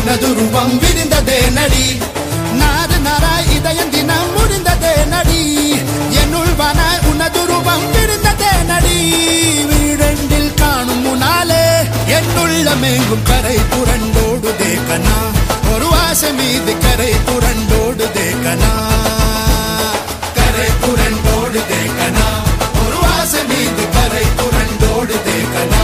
உனதுருவம் விரிந்ததே நடி நாறு நாராய் இதயம் தினம் முடிந்ததே நடி என்னுள் வனாய் உனதுருவம் விரிந்ததே நடி வீடெண்டில் காணும் முனாலே என்னுள்ளமெங்கும் கரை புரண்டோடுதே கனா ஒரு ஆசை மீது கரை புரண்டோடுதே கனா கரை புரண்டோடுதே கனா ஒரு ஆசை மீது கரை புரண்டோடுதே கனா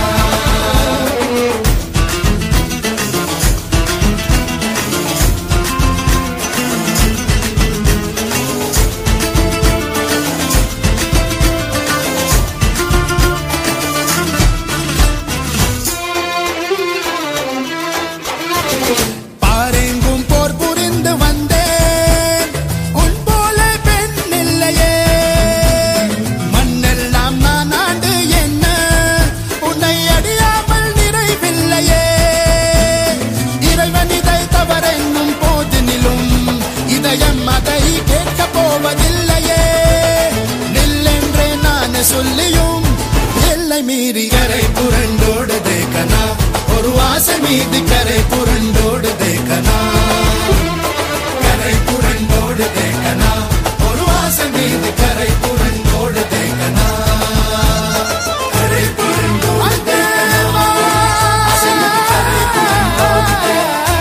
பாரெங்கும் போர் புரிந்து வந்தேன் உன் போல பெண் இல்லையே மண்ணெல்லாம் நான் ஆண்டு என்ன உன்னை அடியாமல் நிறைவில்லையே இறைவன் இதை தவறென்னும் போதினிலும் இதயம் அதை கேட்கப் போவதில்லையே நில்லென்றே நான் சொல்லியும் எல்லை மீறி கரை புரண்டோடுதே கனா ஒரு ஆசை மீது கரை புரண்டோடுதே கனா கரை புரண்டோடுதே கனா ஒரு ஆசை மீது கரை புரண்டோடுதே கனா கரை புரண்டோடுதே கனா ஆசை மீது கரை புரண்டோடுதே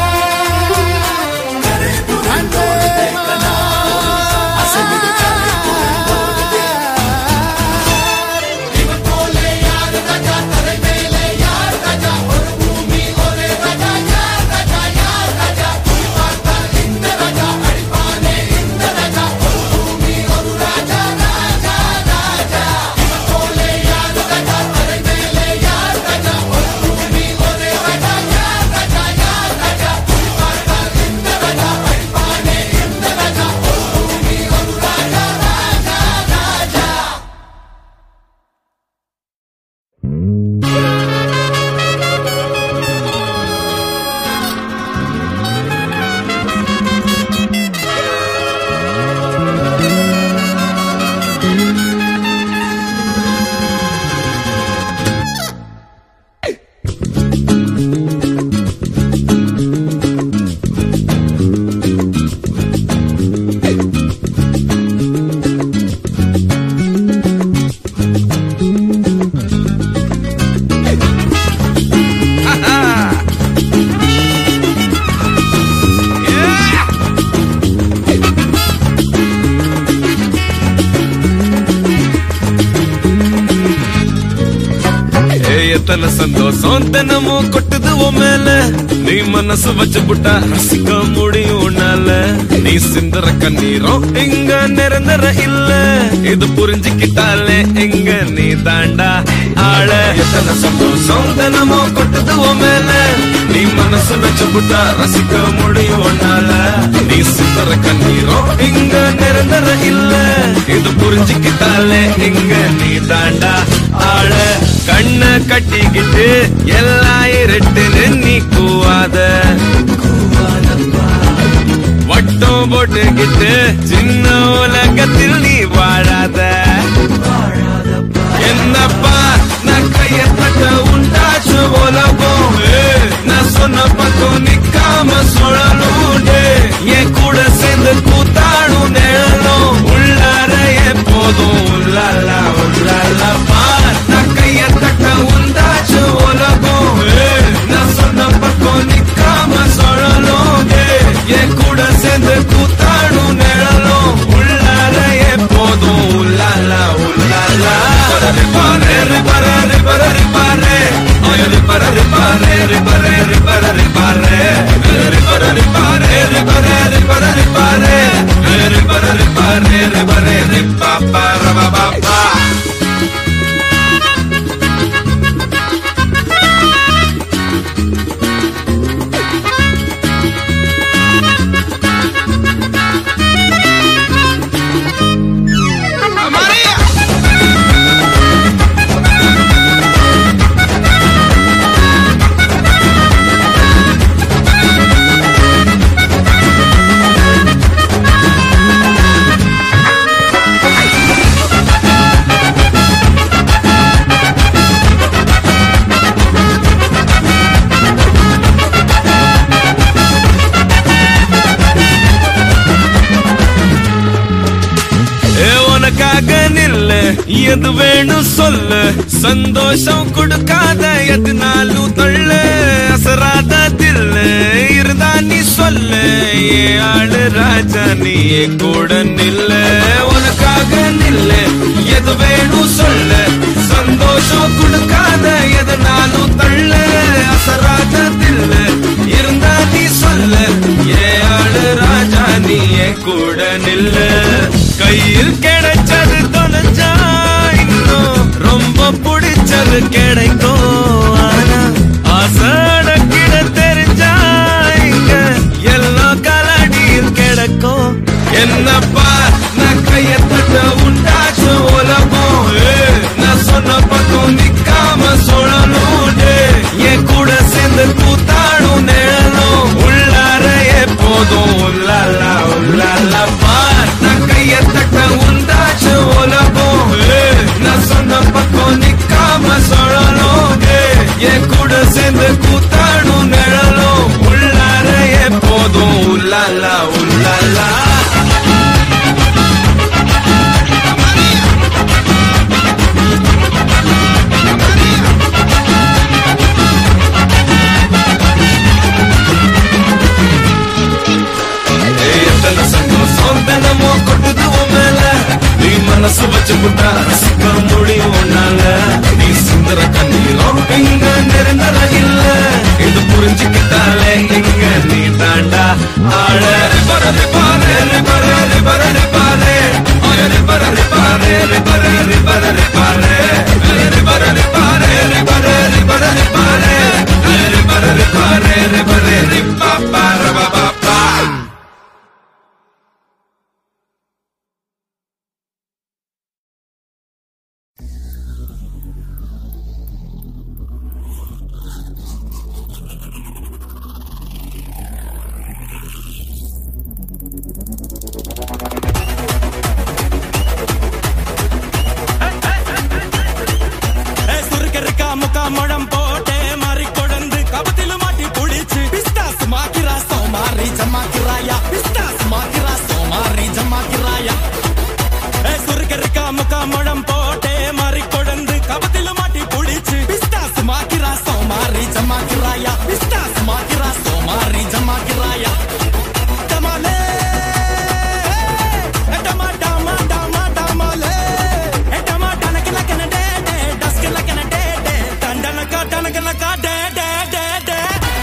கரை புரண்டோடுதே கனா ஆசை மீது கரை புரண்டோடுதே இவன் போலே யார் ராஜா தரை மேலே யார் ராஜா ஒரு பூமி ஒரே ராஜா யார் ராஜா யார் ராஜா புலி பார்த்தால் இந்த ராஜா அடிப்பானே இந்த ராஜா ஒரு பூமி ஒரு ராஜா ராஜா ராஜா இவன் போலே யார் ராஜா தரை மேலே யார் ராஜா ஒரு பூமி ஒரே ராஜா யார் ராஜா யார் ராஜா புலி பார்த்தால் இந்த ராஜா அடிப்பானே இந்த ராஜா ஒரு பூமி ஒரு ராஜா ராஜா ராஜா ஏய், எத்தனை சந்தோஷம் தினமும் கொட்டுது உன் மேல நீ மனசு வச்சு புட்டா ரசிக்க முடியும் உன்னால நீ சிந்துற கண்ணீரும் இங்க நிரந்தர இல்ல இது புரிஞ்சுக்கிட்டாலே எங்க நீ தாண்டா ஆள எத்தனை சந்தோஷம் தினமும் கொட்டுது உன் மேல நீ மனசு வச்சு புட்டா ரசிக்க முடியும் உன்னால நீ சிந்துற கண்ணீரும் இங்க நிரந்தர இல்ல இது புரிஞ்சுக்கிட்டாலே எங்க நீ தாண்டா ஆள கண்ண கட்டிக்கிட்டு எல்லாம் இருட்டுன்னு நீ கூவாத வட்டம் போட்டுக்கிட்டு சின்ன உலகத்தில் நீ வாழாத என்னப்பா நான் கைய தட்ட உண்டாச்சு உலகம் ஏய், நான் சொன்ன பக்கம் நிக்காம சுழலும் டேய். என் கூட சேர்ந்து கூத்தாடும் நிழலும் உள்ளார எப்போதும் உள்ளாலா உள்ளாலா பார் நான் கைய தட்ட உண்டாச்சு உலகம் ஏய், நான் சொன்ன பக்கம் நிக்காம சுழலும் டேய். என் கூட சேர்ந்து கூத்தாடும் நிழலும் உள்ளார எப்போதும் உள்ளாலா உள்ளாலா ரிப்பாரே ரிப்பாரே ரிப்பாரே ரிப்பாரே ரிப்பாரே ரிப்பாரே ரிப்பாரே ரிப்பாரே ரிப்பாரே எது வேணும் சொல்லு சந்தோஷம் கொடுக்காத எதுனாலும் தள்ளு அசராத தில்லு இருந்தா நீ சொல்லு ஏ ஆளு ராஜா நீ என் கூட நில்லு உனக்காக நில்லு எது வேணும் சொல்லு சந்தோஷம் கொடுக்காத எதுனாலும் தள்ளு அசராத தில்லு இருந்தா நீ சொல்லு ஏ ஆளு ராஜா நீ என் கூட நில்லு கையில் கிடைச்சது தொலைஞ்சா இன்னும் ரொம்ப பிடிச்சது கிடைக்கும் ஆனா ஆசாட கிட தெரிஞ்சா இங்க எல்லாம் கலடியில் கிடக்கும் என்னப்பா நான் கைய தட்ட உண்டாச்சு உலகம் ஏ, நான் சொன்ன பக்கம் நிக்காம சொல்லணும் டே. என் கூட சேர்ந்து கூத்தாடும் நிழலும் உள்ளார எப்போதும் உள்ளாலா உள்ளாலா பார் நான் கைய தட்ட உண்டாச்சு உலகம் ஏ, நான் சொன்ன பக்கம் நிக்காம சொல்லணும் டே. என் கூட சேர்ந்து கூத்தாடும் நிழலும் உள்ளார எப்போதும் உள்ளாலா உள்ளாலா ஏய், எத்தனை சந்தோஷம் தினமும் கொட்டுது உன் மேல. நீ மனசு வச்சு புட்டா ரசிக்க முடியும் உன்னால. நீ சிந்துற கண்ணீரும் இங்க நிரந்தர இல்ல. இது புரிஞ்சுக்கிட்டாலே இங்க நீ தாண்டா ஆள. ரிபர ரிபாரே, ரிபர ரிபர ரிபாரே. ஓய ரிபர ரிபாரே, ரிபர ரிபர ரிபாரே. ரிபர ரிபாரே, ரிபர ரிபர ரிபாரே. ரிபர ரிபாரே, ரிபர ரிபாப்பா, ரபாபாப்பா. ஏ, சுருக்கருக்கா முக்கா முழம் போட்டே மாறி கொடந்து கபத்தில மாட்டி புடிச்சு பிஸ்தாஸ் மாக்கிரா சோமாரி ஜமாக்கிராயா பிஸ்தாஸ் மாக்கிரா சோமாரி ஜமாக்கிராயா ஏ, சுருக்கருக்கா முக்கா முழம் போட்டே மாறி கொடந்து கபத்தில மாட்டி புடிச்சு பிஸ்தாஸ் மாக்கிரா சோமாரி ஜமாக்கிராயா பிஸ்தாஸ் மாக்கிரா சோமாரி ஜமாக்கிராயா டமாலே டமா டமா டமா டமாலே டமா டனக்கல கன டே டே டஸ்கல கன டே டே டண்டனக டனகனக டே டே டே டே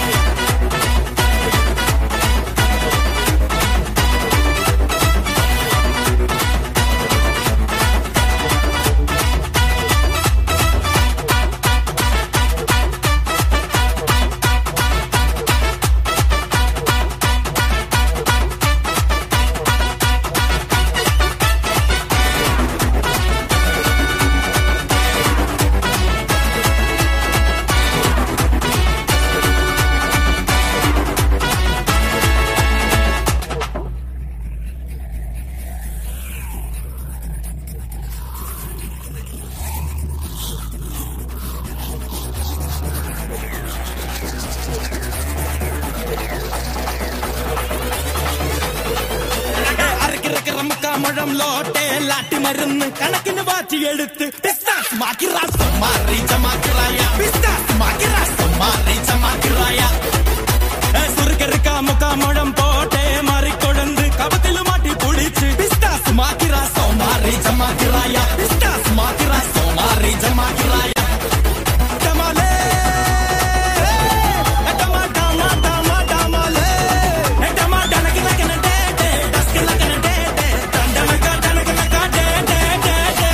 അരക്കിറക്കിറ മുക്കാമുഴം ലോട്ടെ ലാട്ടി മരുന്ന് കണക്കിന് വാറ്റി എടുത്ത് പിസ്താസ് മാക്കിറാസ് മാറി ചമാക്കിറായ പിസ്താസ് മാക്കിറാസ് മാറി ചമാക്കിറായ സുറുക്കറുക്ക മുക്കാമുഴം പോട്ടെ മാറിക്കൊടന്ന് കപത്തില് മാറ്റി പുളിച്ച് പിസ്താസ് മാക്കിറാസോ മാറി ചമാക്കിറായ പിസ്താസ് മാക്കിറാസോ മാറി ചമാക്കിറായ ടമാലേ ടമാ ടമാ ടമാ ടമാലേ ടമാ ടനക്കില കന ഡേ ഡേ ഡസ്കില കന ഡേ ഡേ ടണ്ടനക ടനകനക ഡേ ഡേ ഡേ ഡേ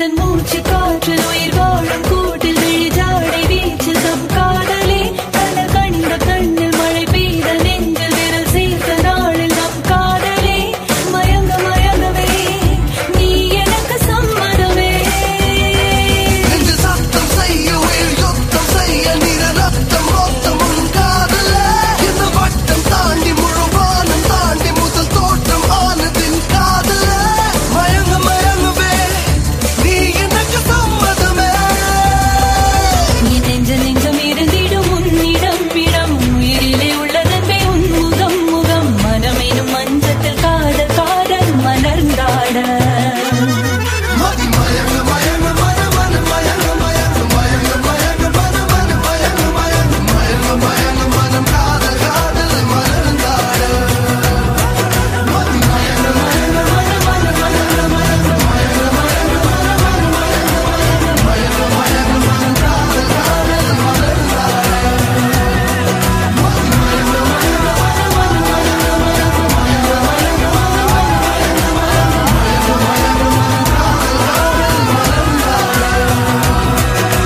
உந்தன் மூச்சு காற்றில் உயிர் வாழும் கூட்டில் விழிஜாடை வீச்சில் தம் காதலே பல கண்ட கண்ணில் மழை பெய்த நெஞ்சில் விரல் சேர்த்த நாளில் நம் காதலே மயங்க மயங்கவே நீ எனக்கு சம்மதமே நெஞ்சு சத்தம் செய்ய உயிர் யுத்தம் செய்ய நிற ரத்தம் மொத்தம் உன் காதல இந்த வட்டம் தாண்டி முழு வானம் தாண்டி முதல் தோற்றம் ஆனதின் காதல மயங்க மயங்கவே நீ எனக்கு சம்மதமே என் நெஞ்ச நெஞ்சம் இருந்திடும் உன்னிடம் இடம் உயிரிலே உள்ளதன்பே உன் முகம் முகம் மனமேனும் மஞ்சத்தில் காதல் காதல் மலர்ந்தாட மதி மயங்க மயங்க மன மன மயங்க மயங்க மயங்க மயங்க மன மன மயங்க மயங்க மயங்க மயங்க மனம் காதல் காதல் மலர்ந்தாட மதி மயங்க மயங்க மன மன மயங்க மயங்க மயங்க மயங்க மன மன மயங்க மயங்க மயங்க மயங்க மனம் காதல் காதல் மலர்ந்தாட மதி மயங்க மயங்க மன மன மயங்க மயங்க மயங்க மயங்க மன மன மயங்க மயங்க மயங்க மயங்க மனம் காதல் காதல் மலர்ந்தாட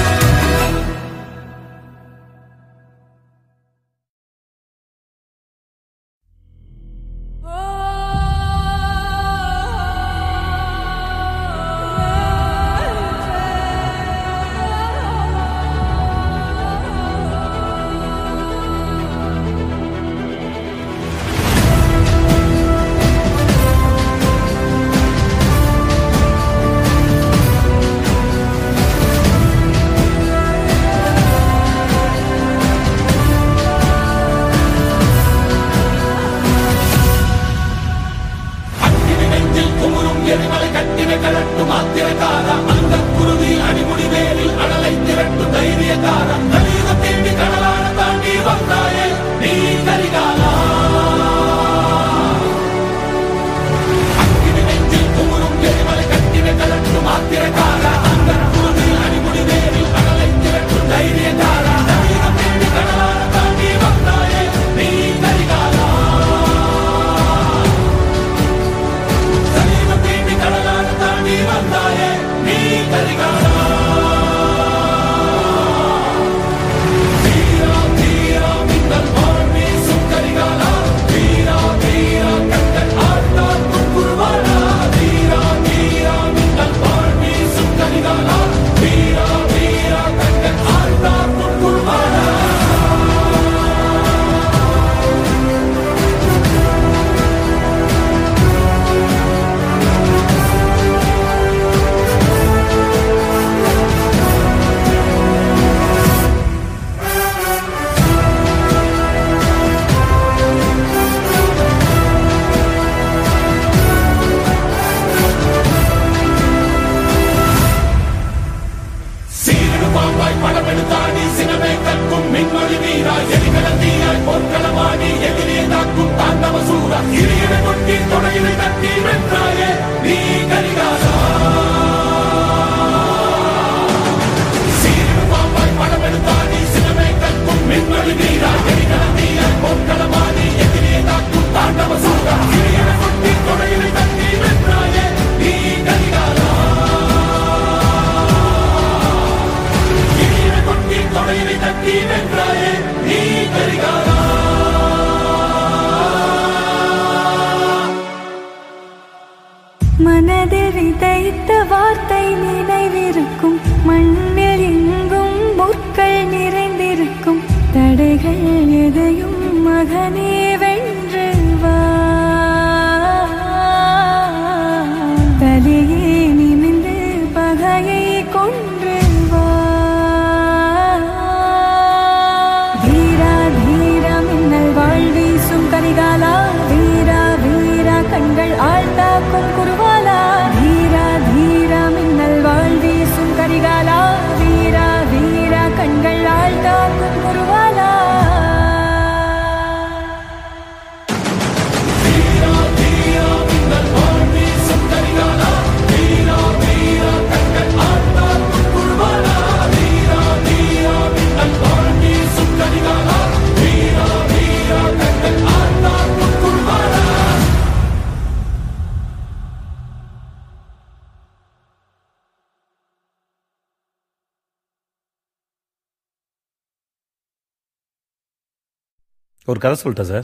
அக்கினி நெஞ்சில் குமுறும் எரிமலை கட்டின கலட்டும் ஆத்திரக்காரா அந்த குருதி அடிமுடி வேலில் அடலை திரட்டும் தைரியக்காரா கலியுகம் தேடி கடலான தாண்டி வந்தாயே நீ கரிகாலா அக்கினி நெஞ்சில் குமுறும் எரிமலை கட்டின கலட்டும் ஆத்திரக்காரா அந்த குருதி அடிமுடி வேலில் அடலை திரட்டும் தைரியக்காரா கலியுகம் தேடி கடலான தாண்டி வந்தாயே நீ கரிகாலா கலியுகம் தேடி கடலான தாண்டி வந்தாயே நீ கரிகாலா வீரா வீரா மின்னல் வாழ் வீசும் கரிகாலா வீரா வீரா கண்கள் ஆழ்ந்தார் குறுவாடா வீரா வீரா மின்னல் வாழ் வீசும் கரிகாலா வீரா வீரா கண்கள் ஆழ்ந்தார் குறுவாடா சீரடு பாம்பாய் படமெடுத்தாடி சினமே கற்கும் மின்மொழி வீரா எரிகல தீயாய் பொற்களமாடி எதிரே தாக்கும் தாண்டவ சூரா இறையிட கொட்டி தொடையினை தட்டி வென்றாயே நீ கரிகாலா சீரடு பாம்பாய் படமெடுத்தாடி சினமே கற்கும் மின்மொழி வீரா எரிகல தீயாய் பொற்களமாடி எதிரே தாக்கும் தாண்டவ சூரா இறையிட கொட்டி தொடையினை தட்டி வென்றாயே நீ கரிகாலா இறையிட கொட்டி தொடையினை தட்டி வென்றாயே நீ கரிகாலா மனதில் விதைத்த வார்த்தை நினைவிருக்கும் மண்ணில் எங்கும் முற்கள் நிறைந்திருக்கும் தடைகள் எதையும் மகனே வென்று வா தலையே நிமிந்து பகையை கொன்று வா வீரா தீரா மின்னல் வாழ் வீசும் கரிகாலா வீரா வீரா கண்கள் ஆழ்த்தாக்கும் குருவாலா வீரா தீரா மின்னல் வாழ் வீசும் கரிகாலா வீரா வீரா கண்கள் ஆழ்த்தாக்கும் குருவாலா ஒரு கதை சொல்லிட்டா sir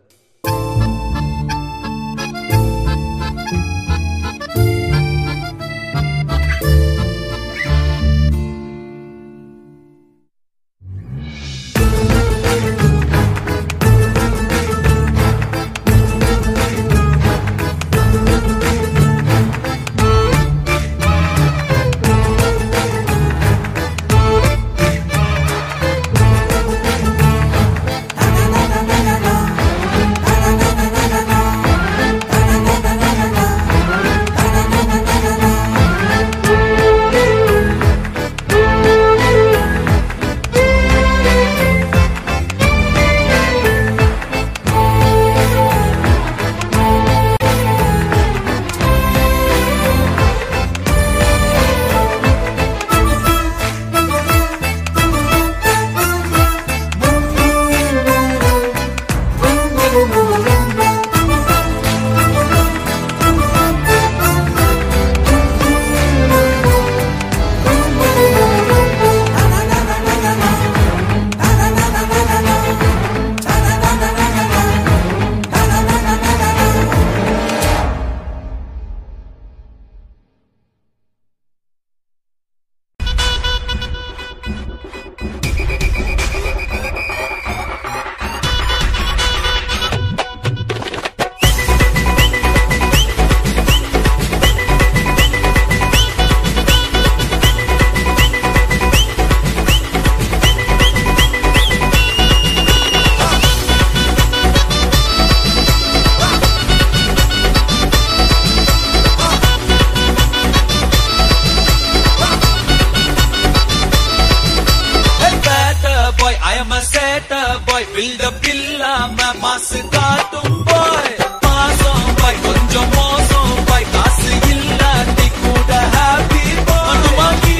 Hey, better boy, I am a setter boy. Build up இல்லாம மாசு காட்டும் boy. மாசம் boy, கொஞ்சம் மோசம் boy. காசு இல்லாட்டி கூட happy boy. மண்ணு வாங்கி,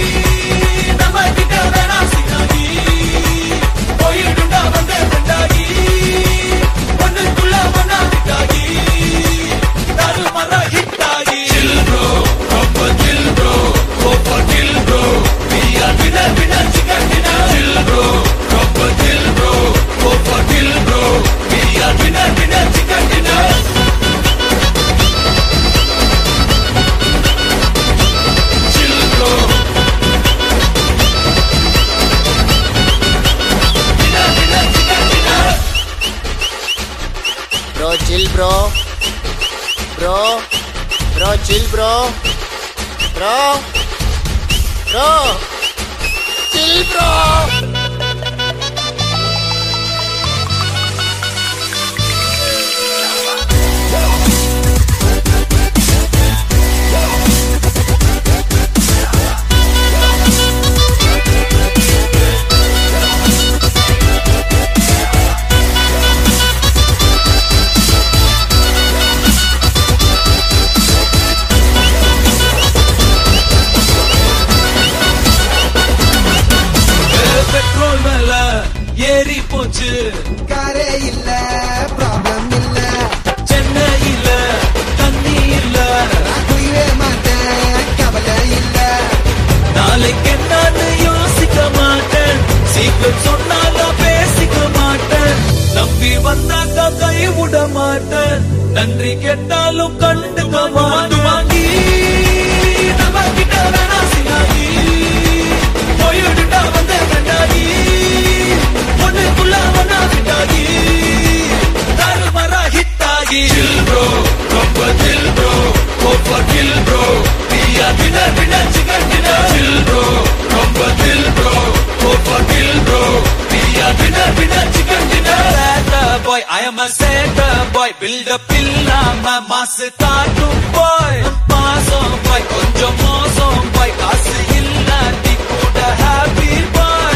நம்ம கிட்ட வேணாம் சினாகி. போயிடுண்டா வந்த ரெண்டாகி. ஒண்ணுக்குள்ள ஒண்ணா விட்டாகி. தாறுமாறா hit ஆகி. Chill bro, ரொம்ப chill bro. Go for kill bro. We are winner, winner, chicken dinner. Chill bro, ரொம்ப chill bro. Go for kill bro. We are winner, winner, chicken dinner. Chill bro. Winner, winner, chicken dinner. Bro, chill, bro. Bro. Bro, chill, bro. Bro. Bro. Chill, bro. Petrol மேல ஏறி போச்சு காரே இல்ல problem இல்ல சென்னையில தண்ணி இல்ல நான் குடிவே மாட்டேன் கவலை இல்ல நாளைக்கு என்னன்னு யோசிக்க மாட்டேன் சீக்கிரம் சொன்னாலும் பேசிக்க மாட்டேன் நம்பி வந்தாக்கா கை விட மாட்டேன் நன்றி கேட்டாலும் கண்டுக்க மாட்டேன் வாங்கி நம்ம கிட்ட வேணா சினாகி போயிடுடா வந்த கண்டாகி ஒண்ணுக்குள்ள ஒண்ணா விட்டாகி தாறுமாறா ஹிட் ஆகி chill bro ரொம்ப chill bro go for kill bro we are winner winner chicken dinner chill bro ரொம்ப chill bro go for kill bro we are winner winner chicken dinner setter boy I am a setter boy build up இல்லாம மாசு காட்டும் boy மாசம் boy கொஞ்சம் மோசம் boy காசு இல்லாட்டி கூட happy boy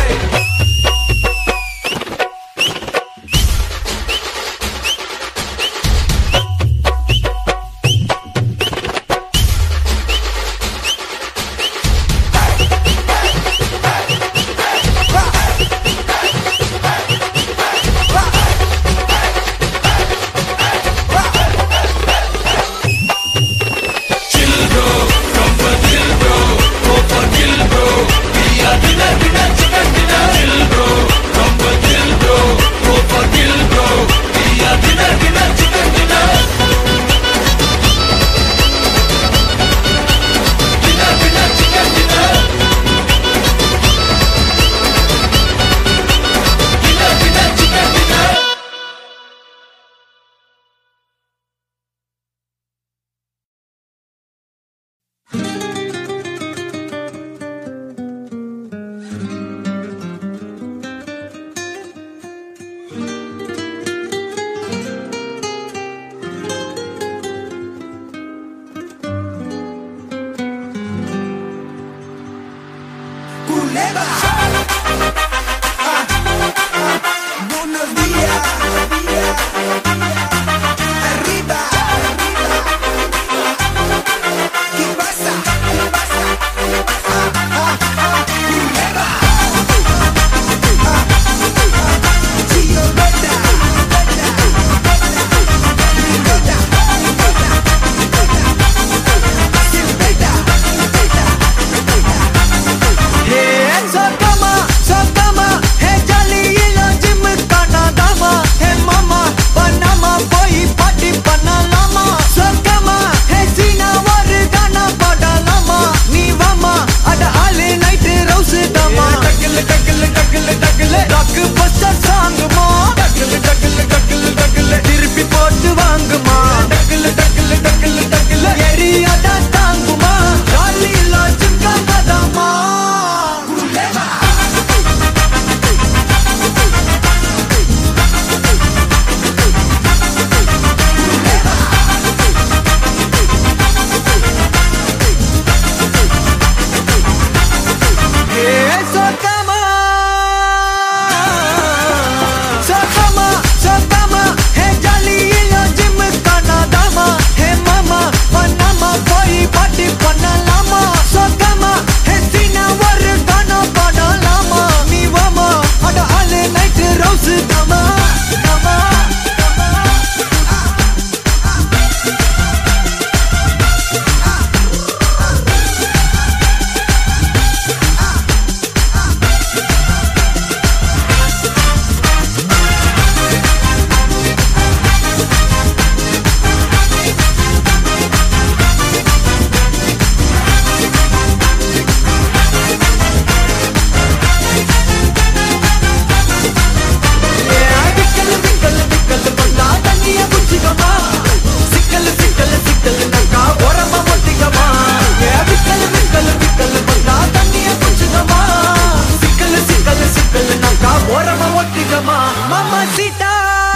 Culebra. Buenos días. Arriba. ¿Qué pasa? ¿Qué pasa? Ah, ah, ah. Culebra. Ah, ah. Chillo, beta. Beta. Beta. Beta. Beta. Hey சக்கமா சக்கமா ஹே ஜாலியில ஜிம்மு காணாதாமா ஹே மாமா பண்ணாம போய் பாட்டி பண்ணலாமா சக்கமா ஹே சீனா ஒரு கானா பாடலாமா நீ வாமா அட ஆளு நைட்டு ரவுசு தாமா டக்கில் டக்கில் டக்கில் டக்கில் ராக்கு பஸ்டர் சாங்குமா டக்கில் டக்கில் டக்கில் டக்கில் திருப்பி போட்டு வாங்குமா டக்கில் டக்கில் டக்கில் டக்கில் எரியாடா தாங்குமா ஜாலியில ஜிம்கானாதாமா Hey, Sokama! Sokama, Sokama, hey, ஜாலியில ஜிம்மு காணாதாமா ஹே மாமா பண்ணாம போய் பாட்டி பண்ணலாமா சொக்கமா ஹே சீனா ஒரு கானா பாடலாமா நீ வாமா அட ஆளு நைட்டு ரோஸ் தாமா தாமா விக்கல் விக்கல் விக்கல் பண்ணா தண்ணிய குச்சிக்கமா சிக்கல் சிக்கல் சிக்கல் நக்கா ஓரமா ஒட்டிக்கமா விக்கல் விக்கல் விக்கல் பண்ணா தண்ணிய குச்சிக்கமா சிக்கல் சிக்கல் சிக்கல் நக்கா ஓரமா ஒட்டிக்கமா மாமா சீட்டா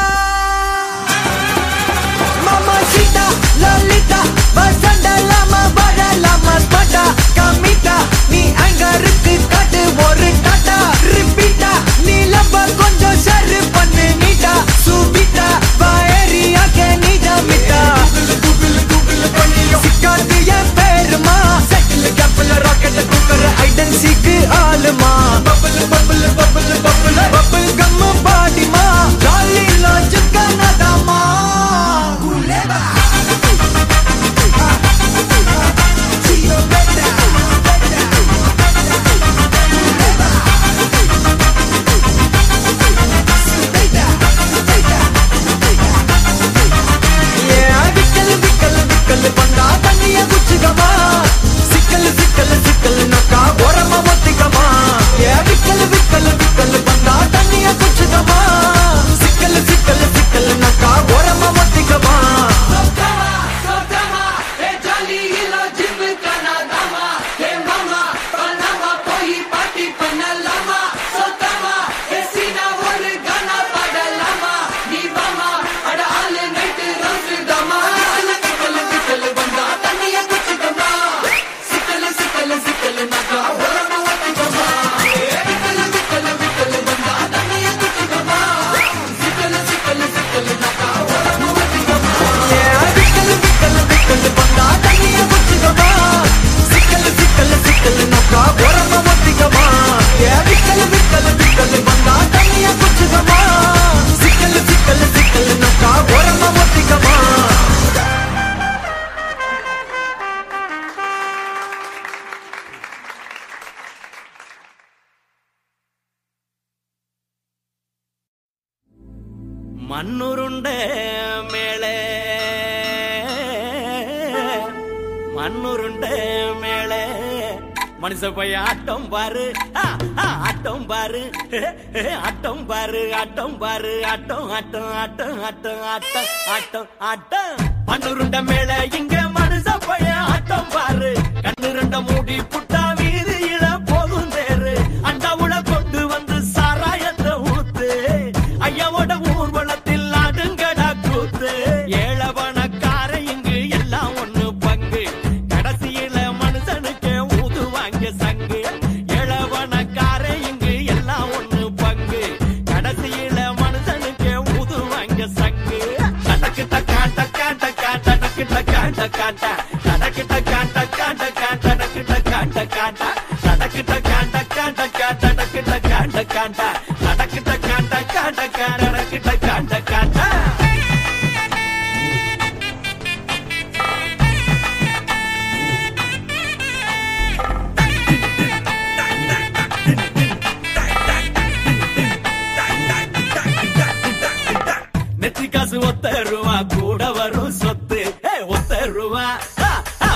மாமா சீட்டா லலிதா வசண்டலாமா வரலாமா ஸ்பாட்டா கமிட்டா நீ அங்க இருக்கு காட்டு ஒரு டாட்டா ரிப்பீட்டா நீ லப்ப கொஞ்சம் சரு பண்ணு நீட்டா சுபிட்டா வயரியா கே நீடா மிட்டா சிக்காது என் பேருமா செட்டில் கேப்பில் ராக்கெட் குக்கர் ஐடன் சீக்கு ஆளுமா bubble bubble bubble bubble bubble gum பாடிமா ஜாலி லாஞ்சு கனதாமா Chillo, beta. Beta. Beta. விக்கல் விக்கல் விக்கல் பண்ணா தண்ணிய குச்சிக்கமா சிக்கல் சிக்கல் சிக்கல் நக்கா ஓரமா ஒத்திக்கமா விக்கல் விக்கல் விக்கல் பண்ணா தண்ணிய குச்சிக்கமா சிக்கல் சிக்கல் சிக்கல் நக்கா ஓரமா ஒத்திக்கமா விக்கல் விக்கல் விக்கல் பண்ணா தண்ணிய குச்சிக்கமா சிக்கல் சிக்கல் சிக்கல் நக்கா ஓரமா ஒத்திக்கமா விக்கல் விக்கல் விக்கல் பண்ணா தண்ணிய குச்சிக்கமா சிக்கல் சிக்கல் சிக்கல் நக்கா ஓரமா ஒத்திக்கமா மண்ணுருண்ட மேலே மண்ணுருண்ட மேலே மனுஷ போய் ஆட்டம் பாரு ஆ, ஆ, ஆட்டம் பாரு ஆட்டம் பாரு ஆட்டம் பாரு ஆட்டம் ஆட்டம் ஆட்டம் ஆட்டம் ஆட்டம் ஆட்டம் ஆட்டம் மண்ணுருண்ட மேல இங்க மனுஷ போய் ஆட்டம் பாரு கண்ண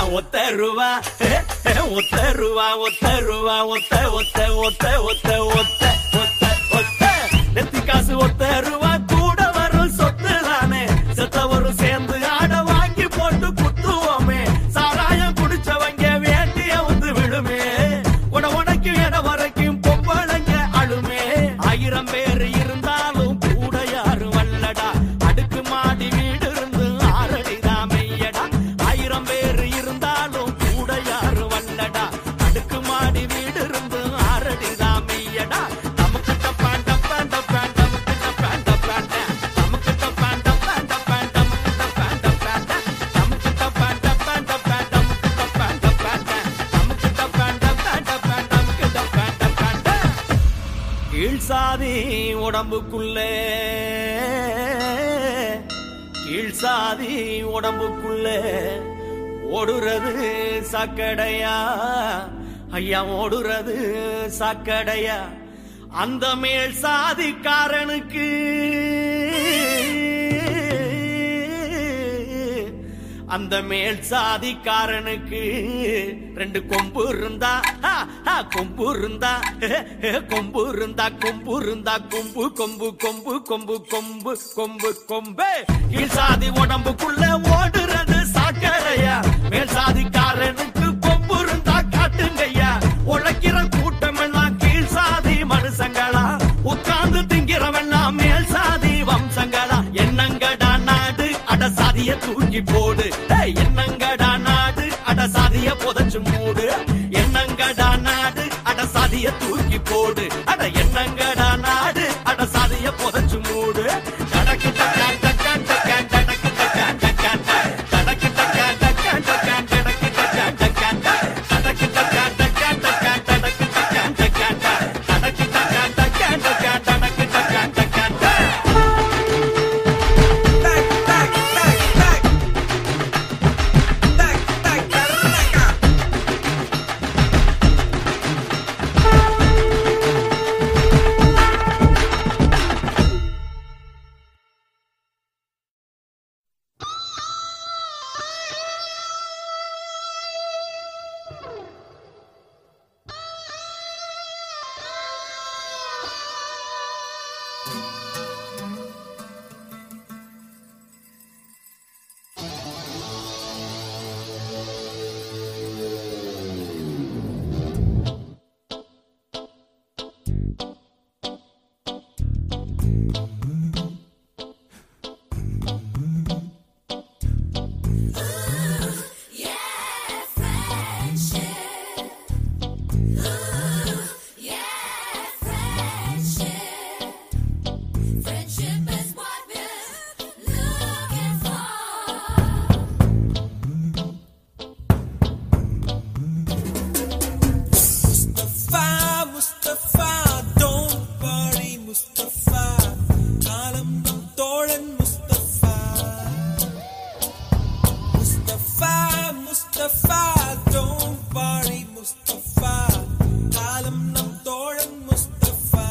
ஒத்த ரூபா ஒத்த ரூபா ஒத்த ரூபா ஒத்த ஒத்த ஒத்த ஒத்த ஒத்த ஒத்த ஒத்த நெத்தி காசு ஒத்த ரூபா கூட வரும் சொத்து தானே செத்தவரும் சேர்ந்து ஆட வாங்கி போட்டு குத்துவோமே சாராயம் குடிச்சவங்க வேண்டிய வந்து விழுமே உட உனக்கு இட வரைக்கும் பொம்பளைங்க அழுமே ஆயிரம் பேர் இருந்தாலும் கூட யாரும் வல்லடா அடுக்கு மாடி வீடு இருந்து ஆறடிதான் மெய்யடா ஆயிரம் பேர் இருந்தாலும் கூட யாரும் வல்லடா அடுக்கு மாடி வீடு இருந்து ஆறடிதான் மெய்யடா நமக்கு டப்பான் டப்பான் டப்பான் நமக்கு டப்பான் டப்பான் நமக்கு டப்பான் டப்பான் டப்பான் நமக்கு டப்பான் டப்பான் நமக்கு டப்பான் டப்பான் டப்பான் நமக்கு டப்பான் டப்பான் நமக்கு டப்பான் டப்பான் டப்பான் நமக்கு டப்பான் டப்பான் கீழ் சாதி உடம்புக்குள்ளே கீழ் சாதி உடம்புக்குள்ளே ஓடுறது சாக்கடையா ஐயா ஓடுறது சாக்கடையா அந்த மேல் சாதிக்காரனுக்கு அந்த மேல் சாதிக்காரனுக்கு ரெண்டு கொம்பு இருந்தா ஹா, ஹா, கொம்பு இருந்தா ஹே, ஹே, கொம்பு இருந்தா கொம்பு இருந்தா கொம்பு கொம்பு கொம்பு கொம்பு கொம்பு கொம்பு கொம்பு கீழ் சாதி உடம்புக்குள்ள ஓடுறது சாக்கடையா மேல் சாதிக்காரனுக்கு கொம்பு இருந்தா காட்டுங்கய்யா உழைக்கிற கூட்டம் எல்லாம் கீழ் சாதி மனுஷங்களா உட்கார்ந்து திங்கிறவெல்லாம் மேல் சாதி வம்சங்களா என்னங்கடா நாடு அட சாதிய தூக்கி போடு ஏய், என்னங்கடா நாடு அட சாதிய புதைச்சு மூடு என்னங்கடா நாடு அட சாதிய தூக்கி போடு அட என்னங்கடா நாடு அட சாதிய புதைச்சு மூடு டடக்கு டக்கான் டக்கான் டக்கான் டடக்கு டக்கான் டக்கான் டடக்கு டக்கான் டக்கான் டக்கான் டடக்கு டக்கான் டக்கான் டடக்கு டக்கான் டக்கான் டக்கான் டடக்கு டக்கான் டக்கான் டடக்கு டக்கான் டக்கான் டக்கான் டடக்கு டக்கான் டக்கான் Mustafa, Mustafa, don't worry, Mustafa. காலம் நம் தோழன் Mustafa. Mustafa, Mustafa, don't worry, Mustafa. காலம் நம் தோழன் Mustafa.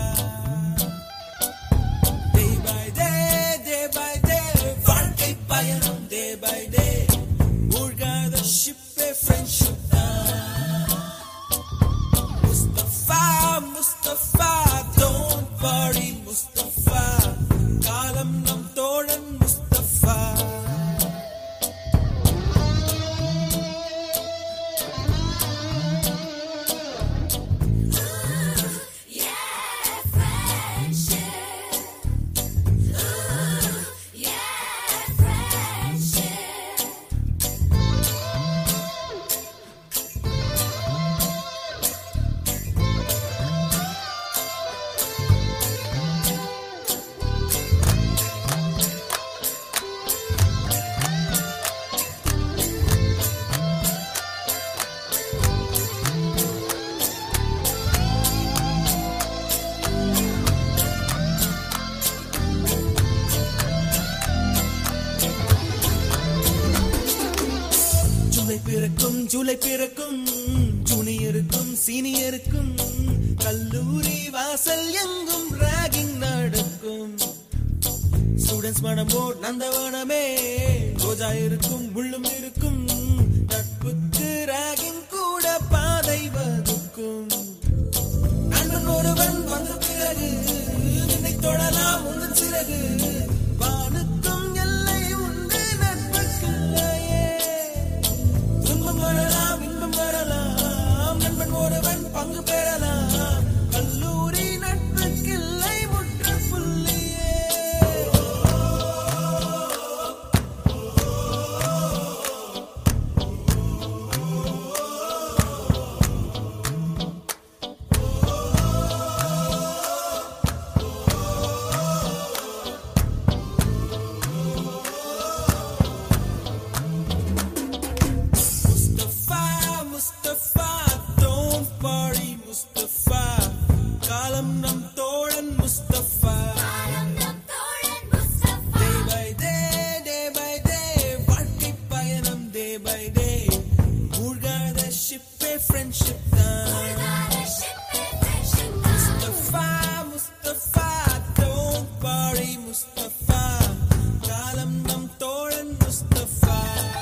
Day by day, day by day, வாழ்க்கை பயணம் day by day. மூழ்காத ship friendship தான் Mustafa, Mustafa, don't worry, Mustafa. காலம் நம் தோழன் Mustafa. ஜூலை பிறக்கும் ஜூலை பிறக்கும் ஜூனியருக்கும் சீனியருக்கும் கல்லூரி வாசல் எங்கும் ராகிங் நடக்கும் ஸ்டூடெண்ட்ஸ் மனமோ நந்தவனமே ரோஜா இருக்கும் முள்ளும் இருக்கும் நட்பு முஸ்தபா don't worry முஸ்தபா காலம் நம் தோழன் Mustafa Day by day, day by day, வாழ்க்கை பயணம் day by day. மூழ்காத ship A friendship தான். முஸ்தபா, முஸ்தபா, don't worry முஸ்தபா காலம் நம் தோழன் முஸ்தபா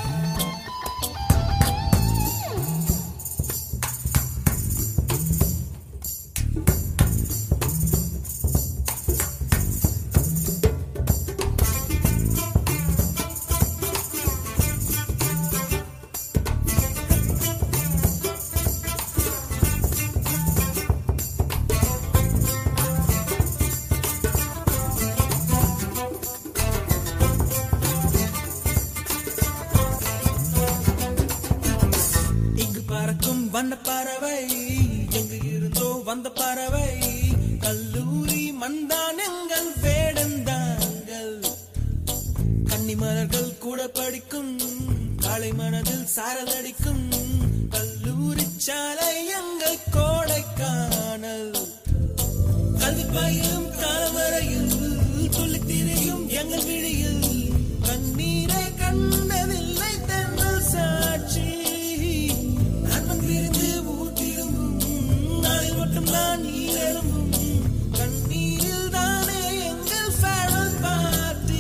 இங்கு பறக்கும் வண்ண பறவை எங்கு இருந்தோ வந்த பறவை கல்லூரி மந்தான் எங்கள் வேடந்தாங்கள் கன்னிமலர்கள் கூட படிக்கும் காலை மனதில் சாரலடிக்கும் கல்லூரி சாலை எங்கள் கோடைக்கானல் கல்வி பயிலும் காலவரையில் துள்ளி திரியும் எங்கள் விழியில் கண்ணீரை கண்டதில்லை தென்னல் சாட்சி நண்பன் பிரிந்து ஊட்டிடும் நாளில் மட்டும் நான் நீரும் கண்ணீரில் தானே எங்கள் farewell party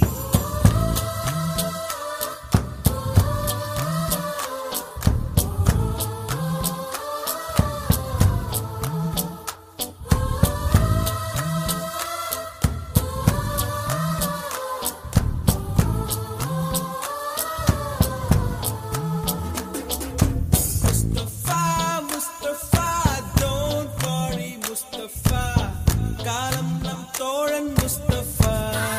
Mustafa Mustafa don't worry Mustafa காலம் நம் தோழன் Mustafa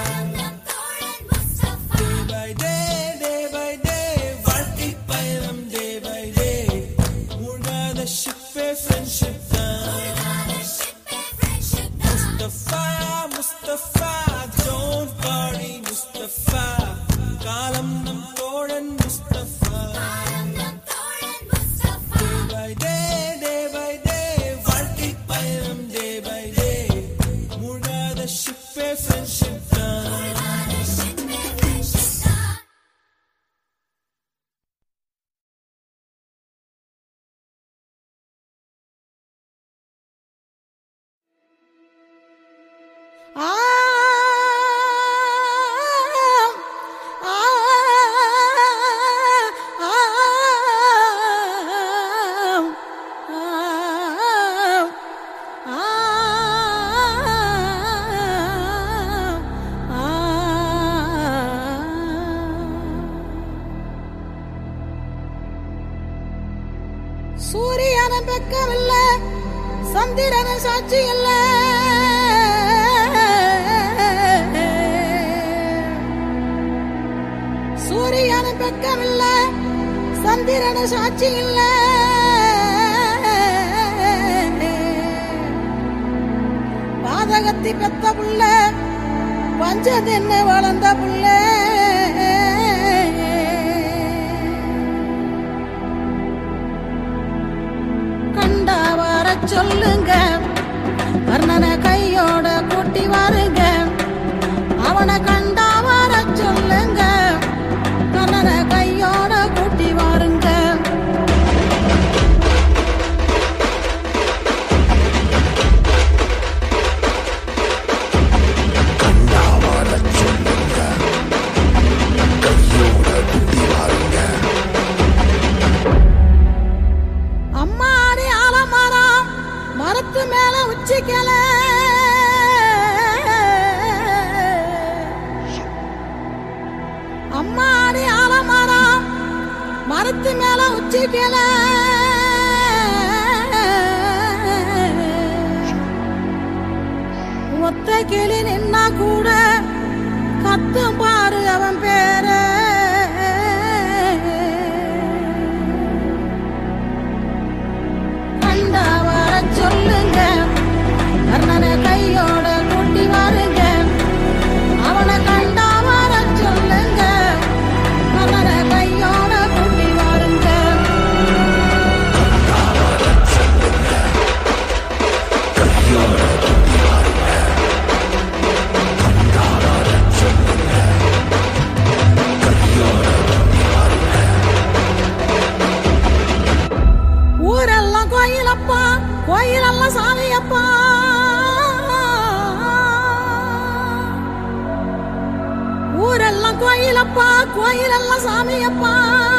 day by day day by day வாழ்க்கை பயணம் day by day மூழ்காத ship A friendship தான் முஸ்தபா முஸ்தபா don't worry முஸ்தபா காலம் நம் தோழன் Mustafa day by day day by day வாழ்க்கை பயணம் day by day மூழ்காத ship A friendship தான் சூரியன பக்கம் இல்ல சந்திரன சாட்சி இல்ல சூரியன பக்கம் இல்ல சந்திரன சாட்சி இல்ல பாதகத்தி பெத்த புள்ள பஞ்சதென்ன வளர்ந்த புள்ள கண்டா வர சொல்லுங்க கர்ணனை கையோட கூட்டி வாருங்க அவனை கண்டா வர சொல்லுங்க கர்ணனை கையோட கூட்டி வாருங்க அம்மாடி ஆலமரம் மரத்து மேல உச்சிக்கல அம்மாடி ஆலமரம் மரத்து மேல உச்சிக்கல ஒத்த கிளி நின்னா கூட கத்தும் பாரு அவன் பேர கண்டா வர சொல்லுங்க கர்ணனை கையோட கூட்டி வாருங்க அவனை கண்டா வர சொல்லுங்க கர்ணனை கையோட கூட்டி வாருங்க கோயிலெல்லாம் சாமியப்பா ஊரெல்லாம் கோயிலப்பா கோயிலெல்லாம் சாமியப்பா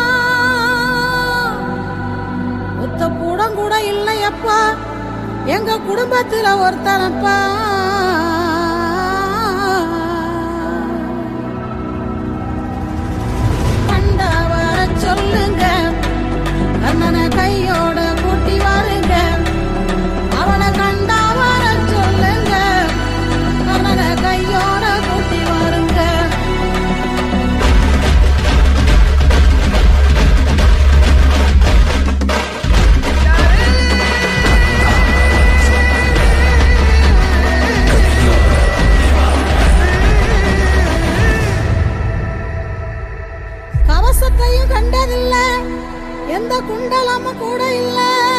ஒத்த கூடம் கூட இல்லையப்பா எங்க குடும்பத்துல ஒருத்தனப்பா கண்ட வர சொல்லுங்க அண்ணனை கையோட கூட்டி வாருங்க அவனை கண்டா வர சொல்லுங்க அண்ணனை கையோட கூட்டி வாருங்க கவசத்தையும் கண்டதில்ல எந்த குண்டலமும் கூட இல்ல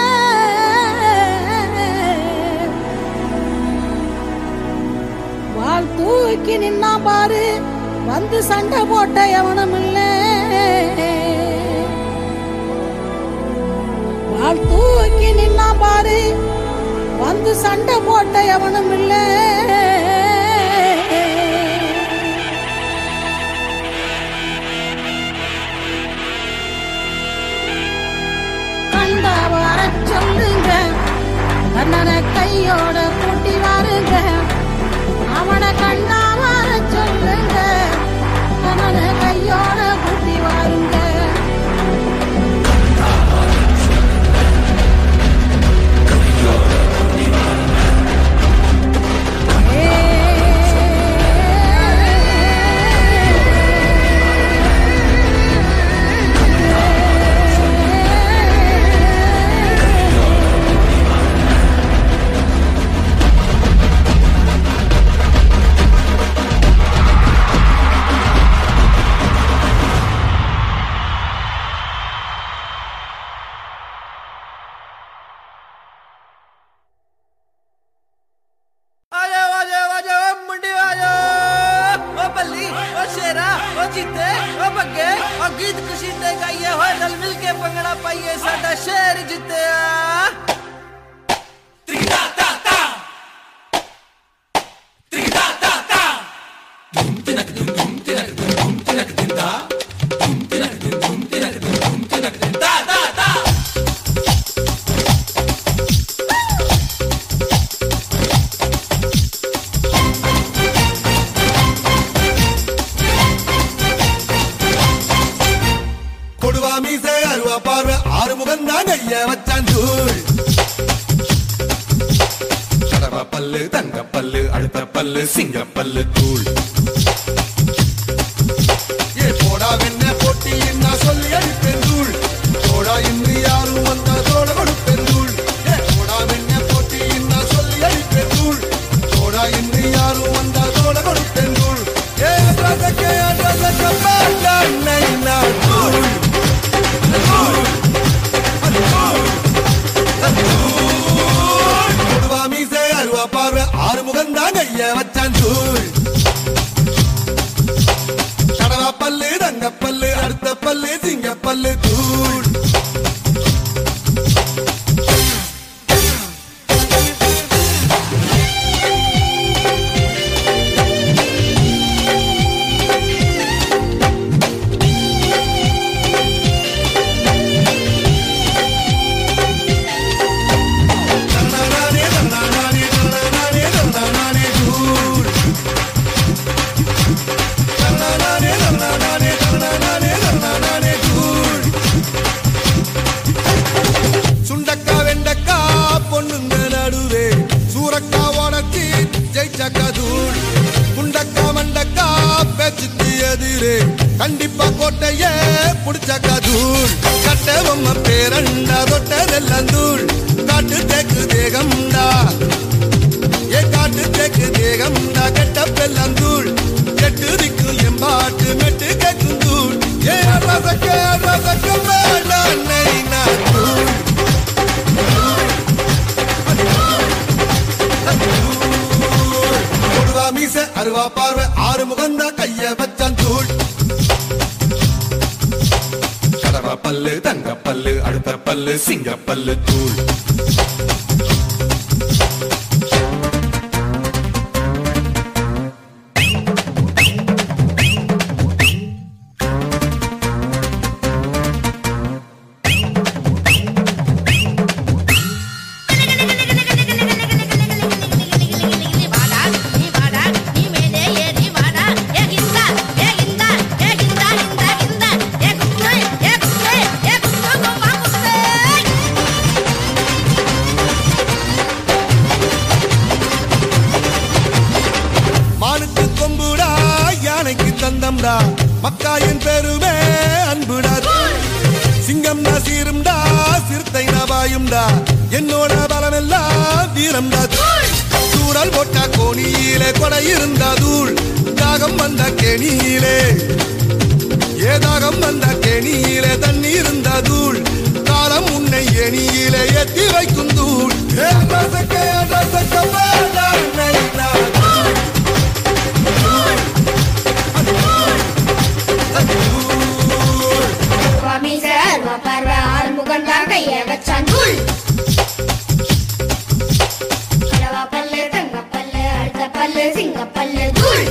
வாழ் தூக்கி நின்னா பாரு வந்து சண்டை போட்ட எவனும் இல்ல வாழ் தூக்கி நின்னா பாரு வந்து சண்டை போட்ட எவனும் இல்லை கண்டா வர சொல்லுங்க அண்ணனை கையோட கூட்டி வாருங்க அவனை கண்டா வர சொல்லுங்க அண்ணனை கையோட கூட்டி வாருங்க ਆਜਾ ਆਜਾ ਆਜਾ ਓ ਮੁੰਡੇ ਆਜਾ ਓ ਬੱਲੀ ਓ ਸ਼ੇਰਾ ਓ ਜੀਤੇ ਓ ਬੱਗੇ ਓ ਗੀਤ ਖੁਸ਼ੀ ਤੇ ਗਾਈਏ ਹੋਏ ਰਲ ਮਿਲ ਕੇ ਪੰਗੜਾ ਪਾਈਏ ਸਾਡਾ ਸ਼ਹਿਰ ਜਿੱਤਿਆ கொடுவா மீசை அருவா பார்வை ஆறு முகம் தான் ஐய வச்சான் தூள் கடவா பல்லு தங்க பல்லு அடுத்த பல்லு சிங்க பல்லு தூள் ஏ போடா வெண்ண போட்டி என்ன சொல்லி அடிப்பேன் தூள் போடா இன்று யாரும் வந்த தோட கொடுப்பேன் தூள் ஏ போடா வெண்ண போட்டி என்ன சொல்லி அடிப்பேன் தூள் போடா இன்று யாரும் வந்த தோட கொடுப்பேன் தூள் ஏ ரசக்கே ரசக்க பாட்டா நைனா தூள் கொடுவா மீசை அருவா பார்வை ஆறு முகம் தான் ஐய வச்சான் தூள் கடவா பல்லு தங்க பல்லு அடுத்த பல்லு சிங்க பல்லு தூள் தன்னானே தன்னானே தன்னானே தன்னானே தூள் தன்னானே தன்னானே தன்னானே தன்னானே தூள் சுண்டக்கா வெண்டக்கா பொண்ணுங்க நடுவே சூரக்கா உடச்சி ஜெயிச்சக்கா தூள் குண்டக்கா மண்டக்கா பேச்சுக்கு எதிரே கண்டிப்பா கோட்டைய புடிச்சக்கா தூள் கட்ட பொம்மை பேரண்டா தொட்டதெல்லாம் தூள் காட்டு தேக்கு தேகம்டா ஏ காட்டு தேக்கு தேகம்டா கெட்ட பெல்லந்தூள் கெட்டு திக்கும் எம்பாட்டு மெட்டு கேக்கும் தூள் ஏ ரசக்க ரசக்க மேடா நைனா தூள் கொடுவா மீச அருவா பார்வை ஆறு முகந்தா கைய வச்சான் தூள் கடவா பல்லு தங்க பல்லு அடுத்த பல்லு சிங்க பல்லு தூள் பாசம்டா மக்காயின் பெருமே அன்புடா சிங்கம் நசீரும்டா சிறுத்தை நபாயும்டா என்னோட பலமெல்லாம் வீரம்டா சூழல் போட்ட கோணியிலே கொடை இருந்தா தூள் தாகம் வந்த கெணியிலே ஏதாகம் வந்த கெணியிலே தண்ணி இருந்த தூள் காலம் உன்னை எணியிலே ஏத்தி வைக்கும் தூள் ஏ ரசக்க, ரசக்க, வேண்டாம், நைனா, தூள். தூள். மீச அருவா பார்வை ஆறுமுகம் தான் கைய வச்சான் தூள் அளவா பல்லு தங்க பல்லு அடுத்த பல்லு சிங்க பல்லு தூள்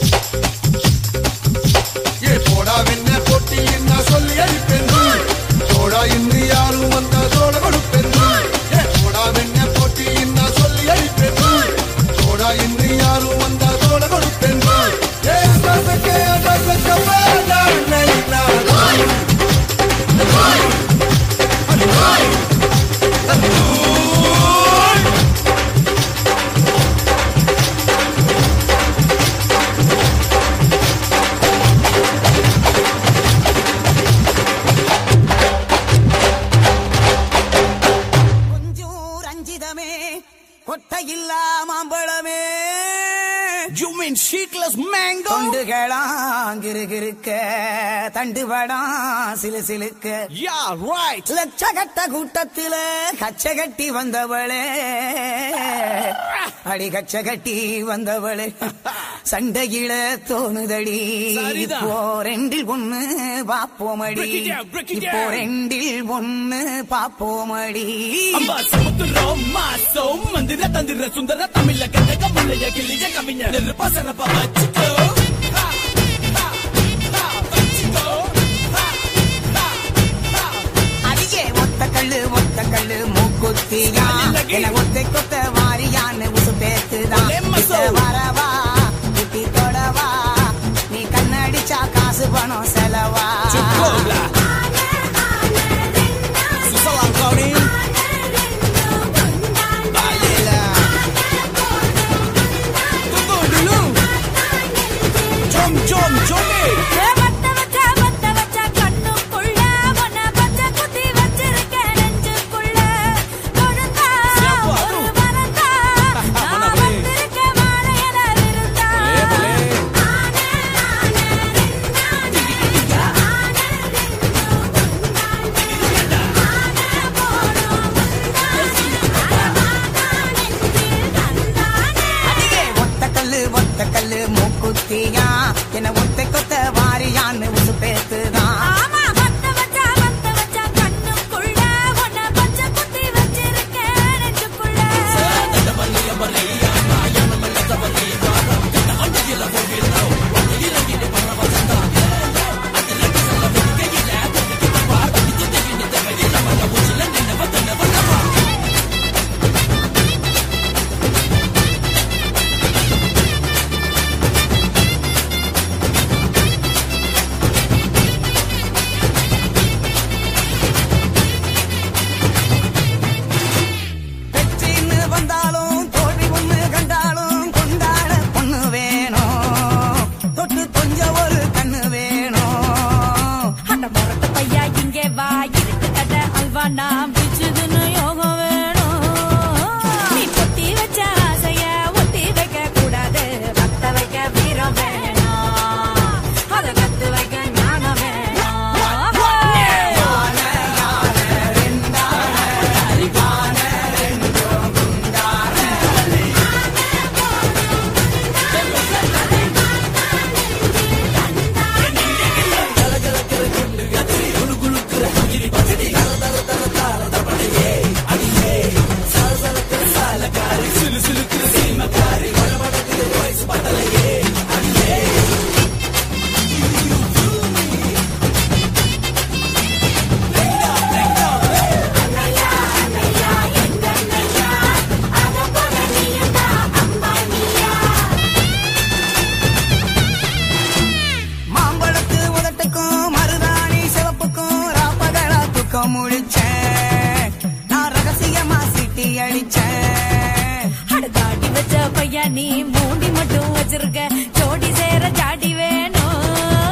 ஏ போடா வெண்ண போட்டி என்ன சொல்லி அடிப்பேன் தூள். தோடா இன்று யாரும் வந்த தோட கொடுப்பேன் தூள். ஏ போடா வெண்ண போட்டி என்ன சொல்லி அடிப்பேன் தூள். தோடா இன்று யாரும் வந்த தோட கொடுப்பேன் தூள். ஏ ரசக்க, ரசக்க, வேண்டாம், நைனா, தூள். தூள். கொஞ்சம் ரஞ்சிதமே கொட்டையில்லா மாம்பழமே You mean sheetless mango? தொண்டுகளாம் கிருகிருக்க தண்டுபடாம் சிலு சிலுக்க Yeah, right. லட்சகட்ட கூட்டத்தில கச்ச கட்டி வந்தவளே அடி கச்ச கட்டி வந்தவளே சண்டையில தோணுதடி சரிதான். இப்போ ரெண்டில் ஒண்ணு பாப்போமடி Break it down, break it இப்போ down. ரெண்டில் ஒண்ணு பாப்போமடி அம்மா சமுத்திரம் மாசம் மந்திர தந்திர சுந்தர தமிழ கண்டக முள்ளைய கிளிய கவிஞர் நெருப்பா சிறப்பா வச்சுக்கோ ஹா, ஹா, ஹா, வச்சுக்கோ ஹா, ஹா, ஹா. அடியே ஒத்த கல்லு ஒத்த கல்லு மூக்குத்தியா அல்லகி. என ஒத்தை கொத்த வாரியான்னு உசு பேத்துதான் ஒலே மசோ. கிட்ட வரவா குட்டி தொடவா நீ கண்ணடிச்சா காசு பணம் செலவா Chukola. Susalan Kauri. Balela. Tunggu dulu. Jom, jom, jomi. வத்த வச்ச வத்த வச்ச கண்ணுக்குள்ள உன்னை பச்சை குத்தி வச்சிருக்கேன் நெஞ்சுக்குள்ள கொழுந்தா சிறப்பு, அது. ஒரு மரந்தா நான் மனமே. வந்திருக்கேன் வாழையில விருந்தா Lebele. அடியே ஒத்த கல்லு ஒத்த கல்லு மூக்குத்தியா என ஒத்தை கொத்த வாரியான்னு உசு பேத்துதான் ஆமா வத்த வச்ச வத்த வச்ச கண்ணுக்குள்ள உன்னை பச்சை குத்தி வச்சிருக்கேன் நெஞ்சுக்குள்ள வெற்றின்னு வந்தாலும் தோல்வி ஒண்ணு கண்டாலும் கொண்டாட பொண்ணு வேணும் தொட்டு கொஞ்சம் ஒரு கண்ணு வேணும் அட முரட்டு பையா இங்கே வா இருக்கு கதை அல்வா நான் பிச்சுதுன்னு யோகம் வேணும் நீ பொத்தி வச்ச ஆசைய ஒத்தி வைக்க கூடாது பத்த வைக்க வீரம் வேணும் அத கத்து வைக்க ஞானம் வேணும் மாம்பழத்து உதட்டுக்கும் மருதாணி சிவப்புக்கும் ராப்பகலா தூக்கம் முழிச்சேன் நான் ரகசியமா சீட்டி அடிச்சேன் அடுத்தாடி வச்ச பையா நீ மூடி மட்டும் வச்சிருக்க ஜோடி சேர ஜாடி வேணும்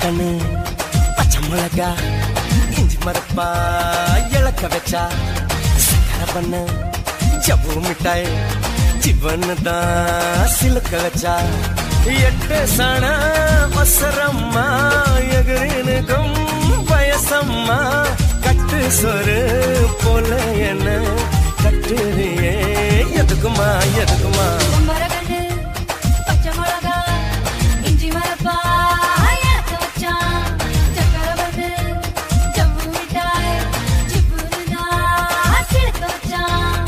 கண்ணு பச்சை மிளகா இஞ்சி மரப்பா இழக்க வச்சா சக்கரை பண்ணு ஜவ்வு மிட்டாய் ஜிவன்னு தான் சிலுக்க வச்சா எட்டு சண வசரம்மா எகிரினுக்கும் வயசம்மா கட்டு சொரு போல என்ன கட்டுறியே எதுக்குமா எதுக்குமா மரகண்டு பச்சை மிளகா இஞ்சி மரப்பா இழக்க வச்சான் சக்கரை வந்து ஜவ்வு மிட்டாய் ஜிப்புன்னு சிலுக்க வச்சான்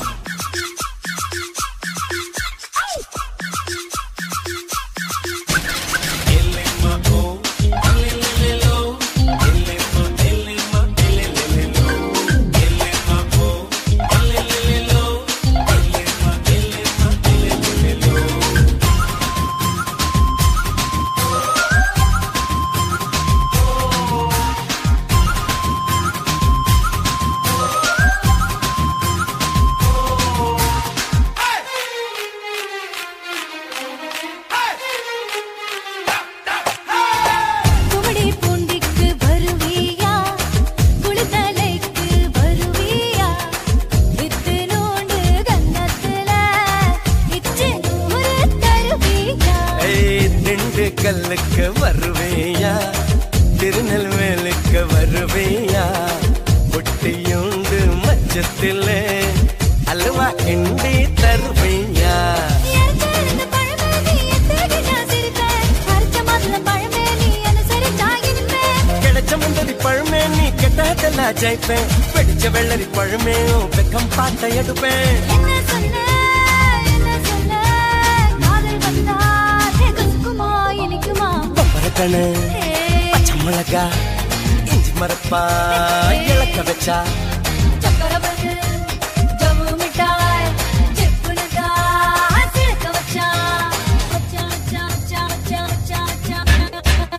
குமடி பூண்டிக்கு வருவியா குளித்தலைக்கு வருவியா வித்து நோண்டு கன்னத்துல இச்சு நூறு தருவியா ஏய், திண்டுக்கல்லுக்கு வருவேயா திருநெல்வேலுக்கு வருவேயா பொட்டியுண்டு மச்சத்திலே அல்வா கிண்டி தருவேயா எரிச்செழுந்த பழமேனி எத்தகைய நான் சிரிப்பேன் அரைச்ச மாதுளை பழமேனி அனுசரிச்சா இனிப்பேன் கிடைச்ச முந்தரி பழமே நீ கெட்டதெல்லாம் ஜெயிப்பேன் வெடிச்ச வெள்ளரி பழமே உன் வெக்கம் பார்த்த எடுப்பேன் என்ன சொன்ன என்ன சொன்ன காதல் வந்தா குசுக்குமா இனிக்குமா பம்பரக்கணு பச்சை மிளகா இஞ்சி மரப்பா இழக்க வச்சா சக்கரை வந்து ஜவ்வு மிட்டாய் சிப்புன்னு தான் சிலுக்க வச்சான் வச்சான் வச்சான் வச்சான் வச்சான் வச்சான் வச்சான்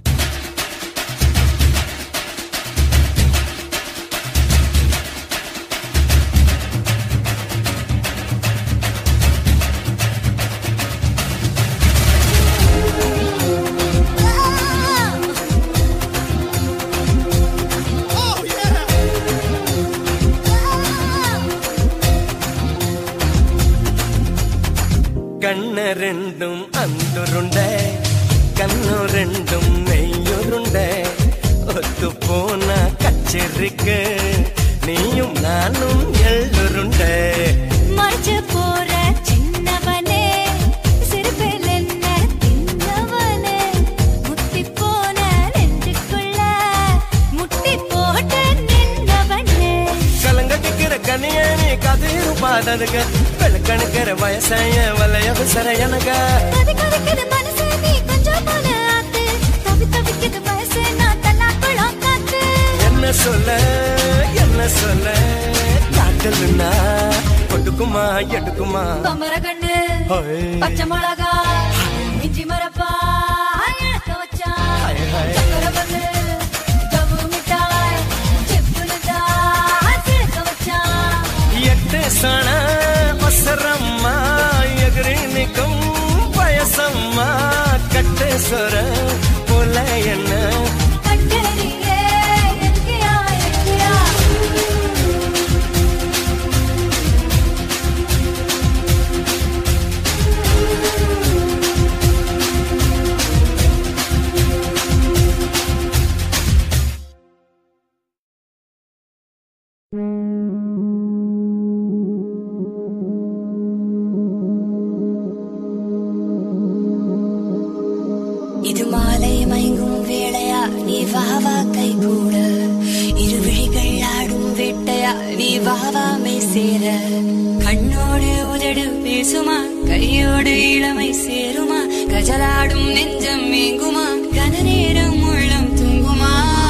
கண்ண ரெண்டும் அந்துருண்ட கண்ணு ரெண்டும் நெய்யுருண்ட ஒத்து போன கச்சேரிக்கு நீயும் நானும் எள்ளுருண்ட மறைச்சு போற சின்னவனே சிறுபில் என்ன தின்னவனே முத்தி போன நெஞ்சுக்குள்ள முட்டி போட்டு நின்னவனே கலங்கடிக்கிற கனிய நீ கதிரு பாததுக வெளுக்கணுக்கிற வயசாய வலைய விசர எனக கதி கதிக்குது மனசு நீ கொஞ்சம் போல ஆத்து தவி தவிக்குது வயசு நான் தன்னாக்குளம் காத்து என்ன சொல்ல என்ன சொல்ல காட்டலுன்னா கொடுக்குமா எடுக்குமா பம்பர கண்ணு ஹோய். பச்சை மிளகா இஞ்சி மரப்பா இழக்க வச்சான் ஹாய், ஹாய். சக்கரை வந்து ஜவ்வு மிட்டாய் சிப்புன்னு தான் சிலுக்க வச்சான் எட்டு சண அவசரம்மா எகிரினிக்கும் வயசம்மா கட்டு சொர போல என்ன கட்டறியே எங்கேயா எங்கேயா இது மாலை மயங்கும் வேளையா நீ வா வா கை கூட இரு விழிகள் ஆடும் வேட்டையா நீ வா வா மெய் சேர கண்ணோடு உதடு பேசுமா கையோடு இளமை சேருமா கஜலாடும் நெஞ்சம் மேங்குமா கன நேரம் உள்ளம் தூங்குமா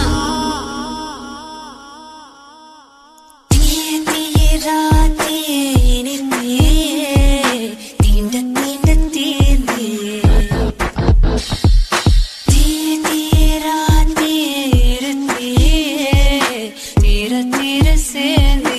தீய தீய ராத்தியே இனிமையே தீண்ட தீண்ட தீர்ந்தே தீய தீய ராத்தியே இருந்தே தீர தீர சேர்ந்தே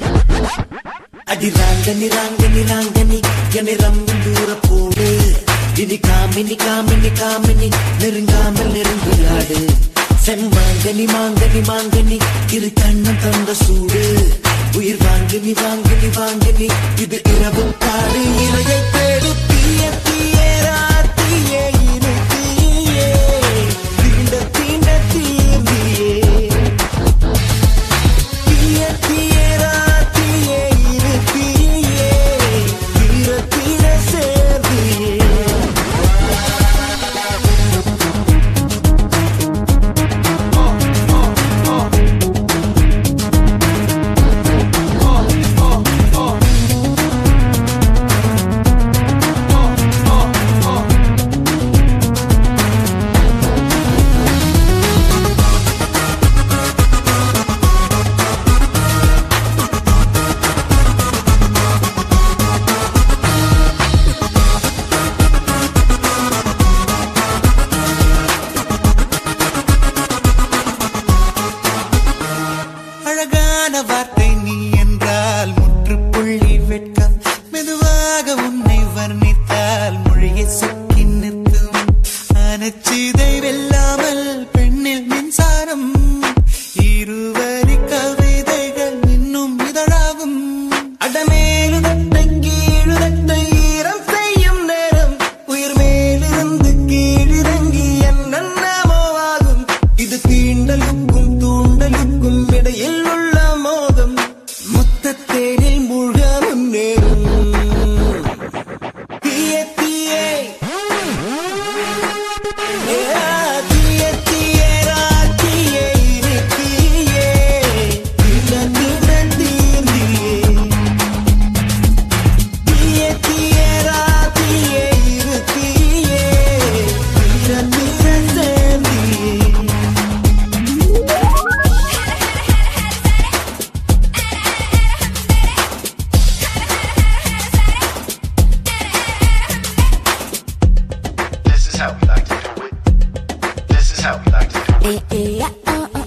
அடி ராங்கனி ராங்கனி ராங்கனி என்னை ரம்பு தூர போடு இனி காமினி காமினி காமினி நெருங்காமல் நெருங்கியாடு செம்மாங்கனி மாங்கனி மாங்கனி இரு கண்ணம் தந்த சூடு உயிர் வாங்கினி வாங்கினி வாங்கினி இது இரவு பாடு இலையை தேடு தீய தீயரா தீயே இரு தீயே தீண்ட தீண்ட தீர்ந்தியே தீய தீயரா தீயே இரு தீயே தீர தீர சேர்ந்தியே அழகான வார்த்தை நீ என்றால் முற்றுப்புள்ளி வெட்கம் மெதுவாக உன்னை வர்ணித்தால் மொழியை சொக்கி நிறுத்தும் அனச்சிதை வெல்லாமல் பெண்ணில் மின்சாரம் இருவரி கவிதைகள் இன்னும் இதழாகும் அடமேலுதட்டை கீழுதட்டை ஈரம் செய்யும் நேரம் உயிர் மேலிருந்து கீழிறங்கி என்னென்னமோ ஆகும் இது தீண்டலுக்கும் தூண்டலுக்கும் இடையில் உள்ள மோதம் மொத்தத்தேனில் மூழ்க முன்னேறும் தீய தீயே ஏ, தீய தீயரா தீயே இரு தீயே தீண்ட தீண்ட தீர்ந்தியே தீய தீயரா தீயே இரு தீயே தீர தீர சேர்ந்தியே This is how we like to do it. This is how we like to do it.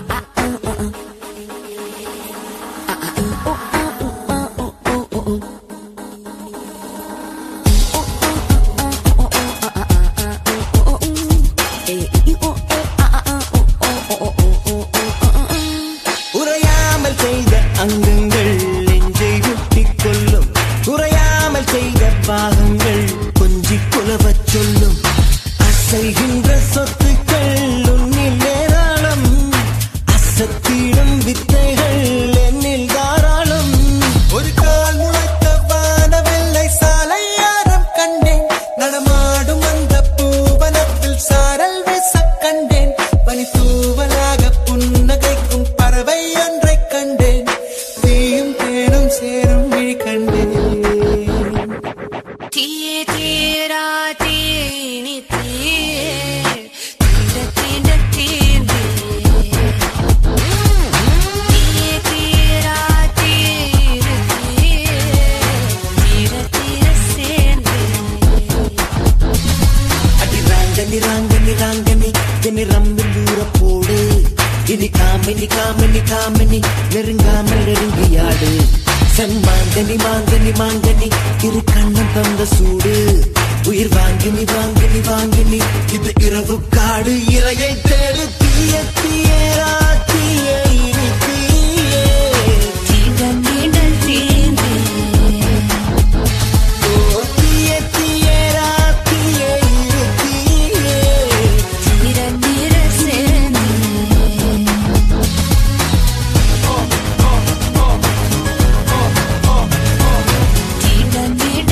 உறையாமல் செய்த அங்கங்கள் நெஞ்சை முட்டிக் கொள்ளும் குறையாமல் செய்த பாகங்கள் கொஞ்சி குலவச் சொல்லும் அசைகின்ற சொத்துக்கள் உன்னில் ஏராளம் அசத்திடும் வித்தைகள் என்னில் தாராளம் ஒரு கால் முளைத்த வானவெல்லை சாலையாரம் கண்டேன் நடமாடும் அந்த பூவனத்தில் சாரல் வீச கண்டேன் பனி தூவலாக புன்னகைக்கும் பறவை ஒன்றைக் கண்டேன் தீயும் தேனும் சேரும் விழி கண்டேன் தீயே தீரா தீனி தீயே தீண்ட தீண்ட தீர்ந்தே தீயே தீரா தீரு தீயே தீர தீர சேர்ந்தே அடி ராங்கனி ராங்கனி ராங்கனி என்னை ரம்மில் ஊற போடு இனி காமினி காமினி காமினி நெருங்காமல் நெருங்கியாடு செம்மாங்கனி மாங்கனி மாங்கனி இரு கண்ணம் தந்த சூடு உயிர் வாங்கினி வாங்கினி வாங்கினி இது இரவு காடு இலையை தேடு தீய தீயரா தீயே இனி தீயே தீண்ட தீண்ட தீர்ந்தே ஓ தீய தீயரா தீயே இரு தீயே தீர தீர சேர்ந்தே தீண்ட தீண்ட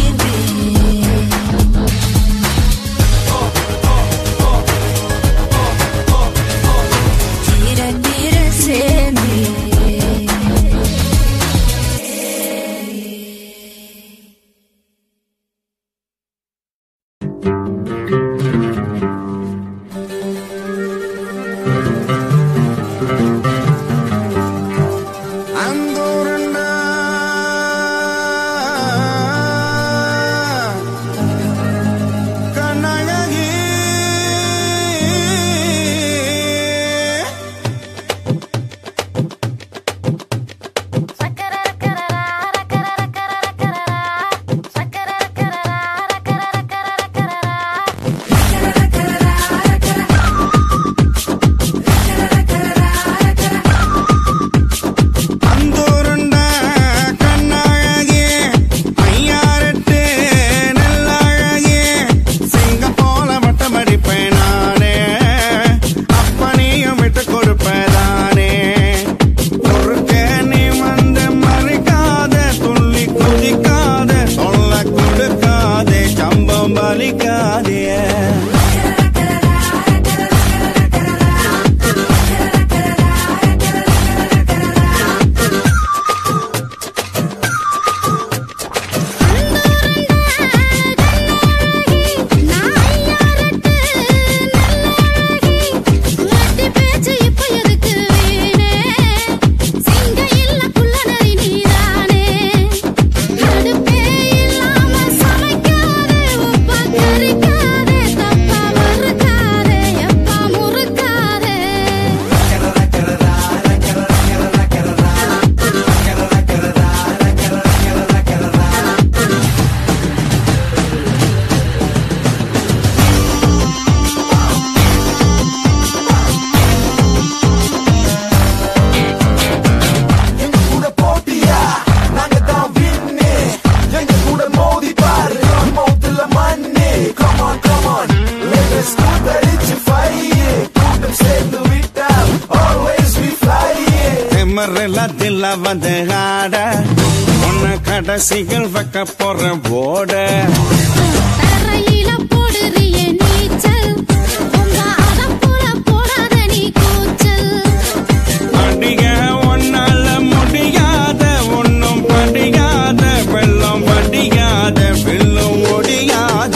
தீர்ந்தே கிளாமர்ல தில்ல வந்து ஆட உன்னை கடைசிகள் வைக்க போற ஓட தரையில போடுறியே நீச்சல் உங்க அதப்புல போடாத நீ கூச்சல் அடிக ஒன்னால முடியாத ஒன்னும் படியாத வெள்ளம் படியாத வெள்ளம் ஒடியாத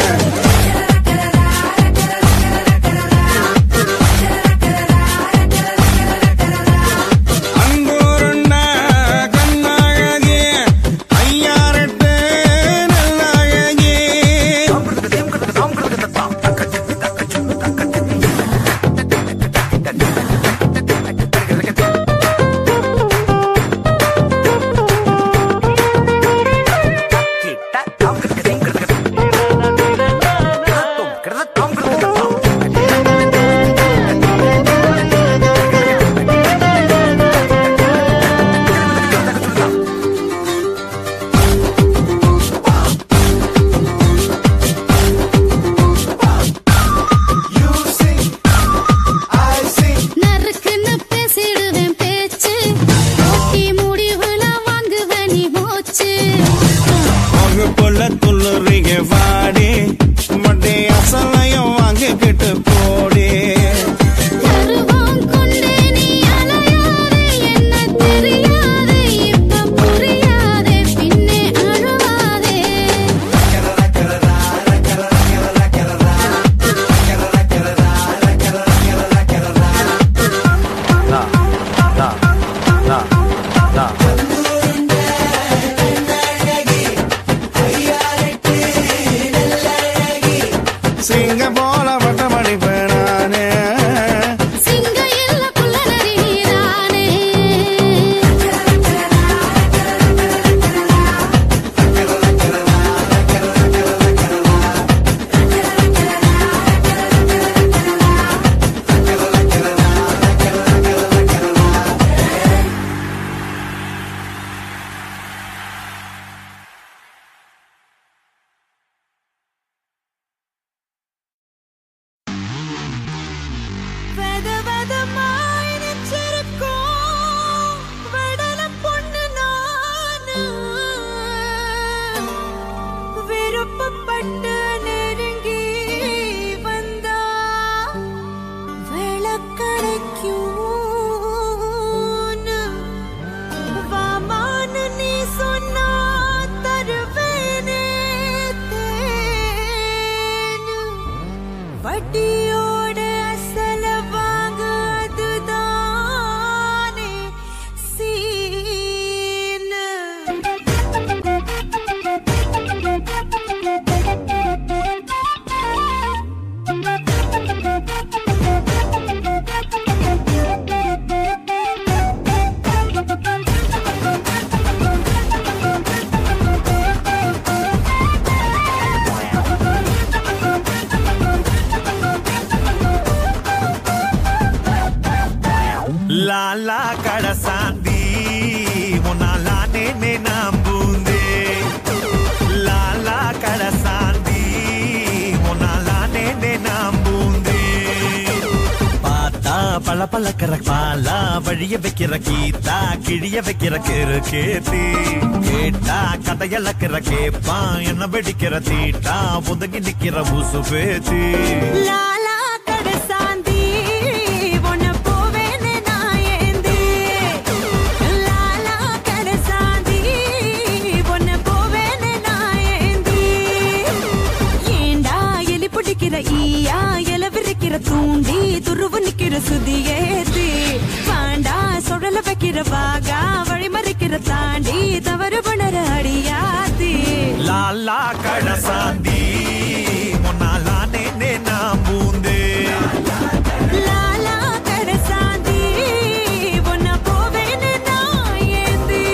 அன்பூருண்ட கண்ணழகே ஐயாரட்டு நல்லழகே நறுக்குன்னு பேசிடுவேன் பேச்சு போட்டி முடிவுல வாங்குவேன் நீ மூச்சு வகுப்புல துள்ளுறிய வாடி மட்டி அசலையும் வாங்கிக்கிட்டு போடி கருவாம் கொண்டே நீ அலையாதே என்ன தெரியாதே இப்ப புரியாதே பின்னே அழுவாதே சிங்க போல வட்டமடி பேனானே சிங்க இல்ல புள்ள நரி நீதானே வெத வெதமாய் நெஞ்சிருக்கும் வெடலம் பொண்ணு நானு. விருப்பப்பட்டு நெருங்கி வந்தா விளக்கடைக்கும்னு. வாமான்னு நீ சொன்னா தருவேனே தேனு. வட்டியோட அசல வாங்க அதுதானே சீனு லாலா கடசாந்தி முன்னாலா நேனே நம்புந்தே லாலா கடசாந்தி முன்னாலா நேனே நம்புந்தே பார்த்தா பல பழக்கிற பாலா வழிய வைக்கிற கீதா கிழிய வைக்கிற கிரு கேத்தி கேட்டா கதையளக்கிற கேப்பா என்ன வெடிக்கிற தீட்டா ஒதுங்கி நிக்கிற உசு பேத்தி லாலா கடசாந்தி உன்னை போவேன்னு நான் ஏந்தி. லாலா கடசாந்தி உன்னை போவேன்னு நான் ஏந்தி. ஏண்டா எலி பிடிக்கிற ஈயா இல விரிக்கிற தூண்டி துருவு நிக்கிற சுதியேத்தி வாண்டா சுழல வைக்கிற வாகா வழி மறிக்கிற தாண்டி தவறு புணர அடியாத்தி லாலா கடசாந்தி முன்னாலா நேனே நம்புந்தே லாலா கடசாந்தி உன்னை போவேன்னு நான் ஏந்தி.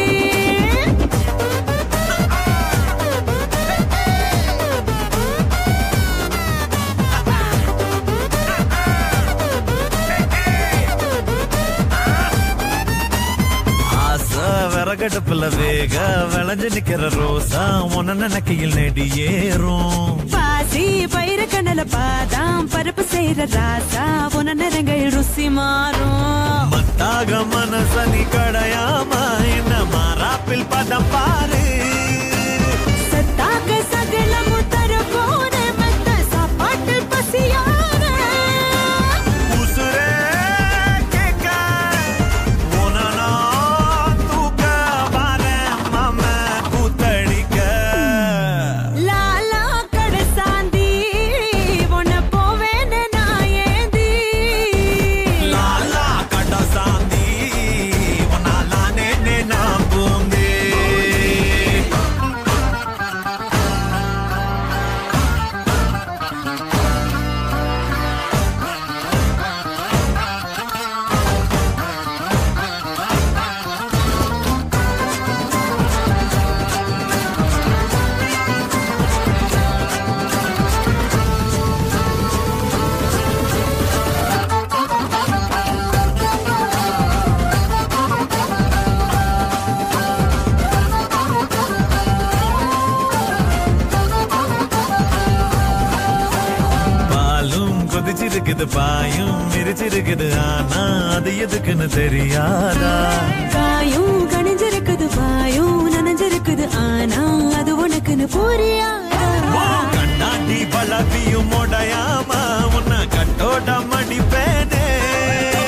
ஆசை விறகடுப்புல வேக விளைஞ்சு நிக்கிற ரோசா உன்ன நினைக்கையில் நெடி ஏறும் பாசி முந்திரி பயிர கண்ணல பாதாம் பருப்பு செய்யற ராசா உன நிறங்கள் ருசி மாறும் மத்தாக மனசனி கடையாம என்ன மாறாப்பில் பதம் பாரு சத்தாக சகலமும் தர போன மத்த சாப்பாட்டில் பசியார உசுரே கேட்க உன நான் தூக்க வரேன் மாம கூத்தடிக்க லாலா கடை சாந்தி உன்னை போவேன்னு நான் ஏந்தி லாலா கட சாந்தி உன்னாலானே நான் பூந்தே பாலும் கொதிச்சிருக்குது பாயும் மிரிச்சிருக்குது ஆனா அது எதுக்குன்னு தெரியாதா காயும் கணிஞ்சிருக்குது வாயும் நனைஞ்சிருக்குது ஆனா அது உனக்குன்னு புரியாதா கண்ணாடி பழப்பியும் உடையாம உன்னை